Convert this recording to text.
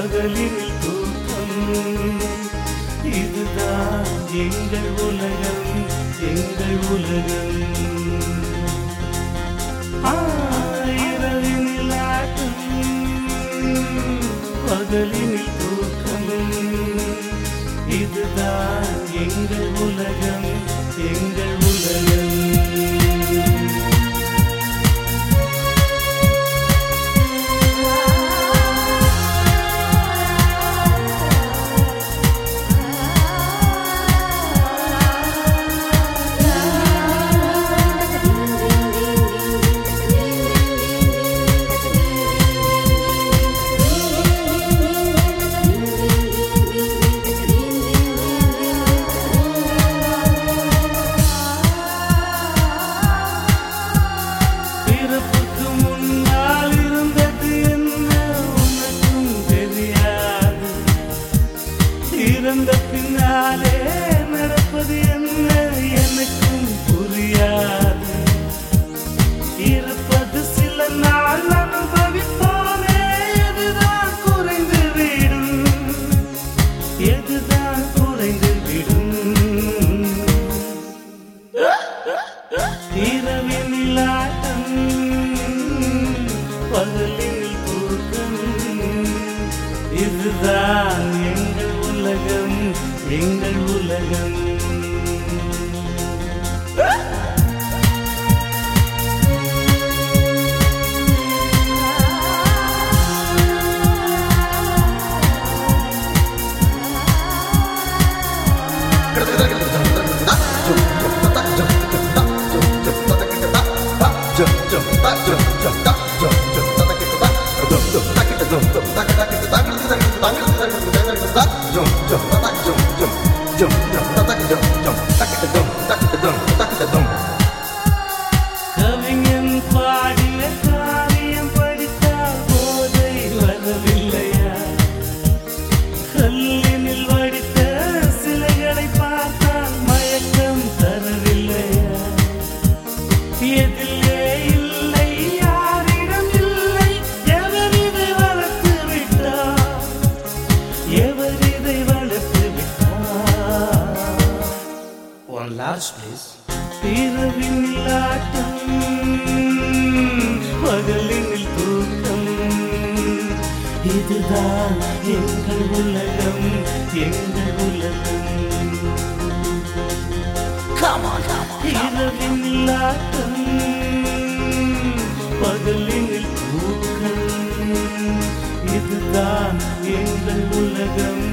பகலில் தூக்கம் இதுதான் எங்கள் உலகம் எங்கள் உலகம் ஆயிரவினில் ஆட்டம் பகலினில் தூக்கம் இதுதான் எங்கள் உலகம் எங்கள் உலகம் பிறப்புக்கு முன்னால் இருந்தது என்ன உனக்கும் தெரியாது இறந்த பின்னாலே நடப்பது என்ன எனக்கும் புரியாது இருப்பது சில நாள் அனுபவிப்போமே எதுதான் குறைந்து விடும் எதுதான் குறைந்து விடும் இரவினில் ஆட்டம் பகலில் தூக்கம் இதுதான் எங்கள் உலகம் எங்கள் உலகம் கவிஞன் பாடிய காவியம் படித்தால் போதை வரவில்லையா கல்லினில் வடித்த சிலைகளை பார்த்தால் மயக்கம் தரவில்லையா எதிலே இல்லை யாரிடம் இல்லை எவர் இதை வளர்த்து விட்டார் எவர் இதை வளர்த்து விட்டார் ஒன் லாஸ்ட் ப்ளீஸ் இரவினில் ஆட்டம் பகலினில் தூக்கம் இதுதான் எங்கள் உலகம் எங்கள் உலகம் இரவினில் ஆட்டம் பகலினில் தூக்கம் இதுதான் எங்கள் உலகம்